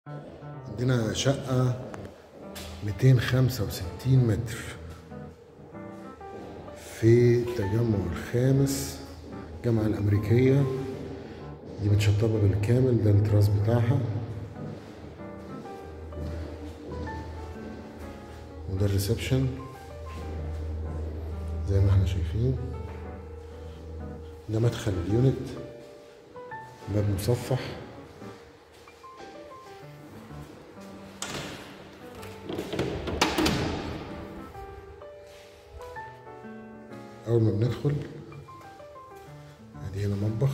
عندنا شقة 265 متر في التجمع الخامس الجامعة الأمريكية دي متشطبة بالكامل ده التراس بتاعها وده الريسبشن زي ما احنا شايفين ده مدخل اليونت باب مصفح أول ما بندخل ادي هنا مطبخ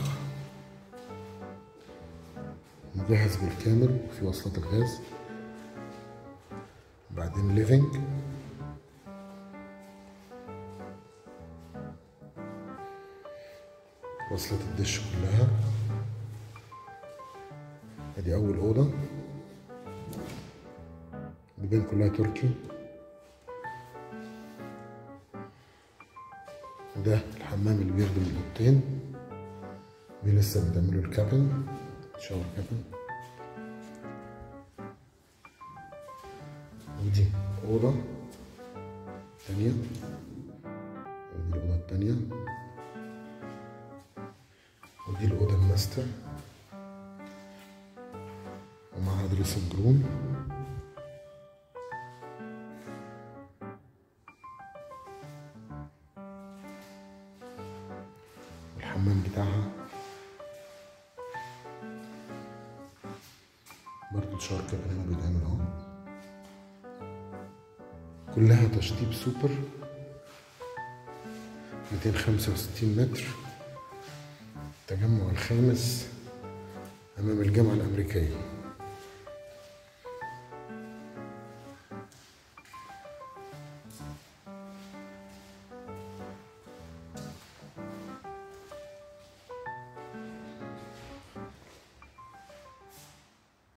مجهز بالكامل في وصلات الغاز بعدين ليفينج وصلة الدش كلها ادي اول اوضة البيبان كلها تركي وده الحمام اللي بيخدم الاوضتين دي لسه بتعملوا الكابن شاور كابن ودي اوضة تانية ودي الاوضة التانية ودي الأوضة الماستر ومعها دريسنج روم الحمام بتاعها برضه الشاور كابن هنا بيتعمل اهو كلها تشطيب سوبر 265 متر التجمع الخامس أمام الجامعة الأمريكية